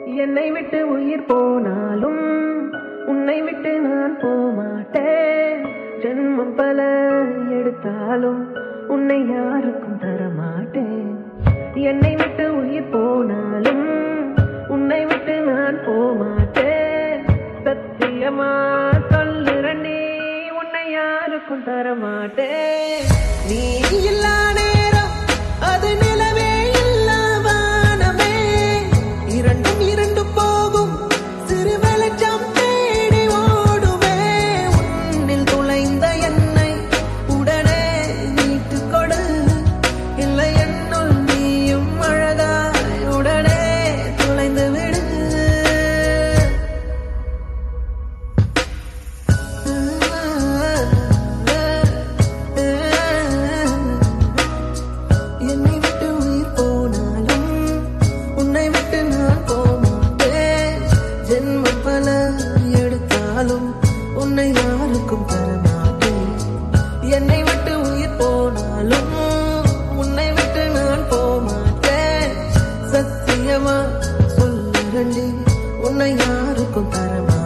என்னை விட்டு உயிர் போனாலும் உன்னை விட்டு நான் போமாட்டேன் ஜென்மம் பல எடுத்தாலும் உன்னை யாருக்கும் தரமாட்டேன் என்னை விட்டு உயிர் போனாலும் உன்னை விட்டு நான் போமாட்டேன் சத்தியமா சொல்லுறண்டி உன்னை யாருக்கும் தரமாட்டேன் நீ இல்லா நேரம் அது நிலவே இல்லா வானமே இரண்டும் இரண்டு போகும் சிறு வெளிச்சம் தேடி ஓடுமே உன்னில் துளைந்த என்னை உடனே மீட்டு கொடு இல்லை என்னுள் நீயும் அழகாய் உடனே துளைந்து விடு என்னை விட்டு உயிர் போனாலும் உன்னை விட்டு நான் போமாட்டேன் ஜென்மம் பல எடுத்தாலும் உன்னை யாருக்கும் தரமாட்டேன் என்னை விட்டு உயிர் போனாலும் உன்னை விட்டு நான் போமாட்டேன் சத்தியமா சொல்லுரண்டி உன்னை யாருக்கும் தரமாட்டேன்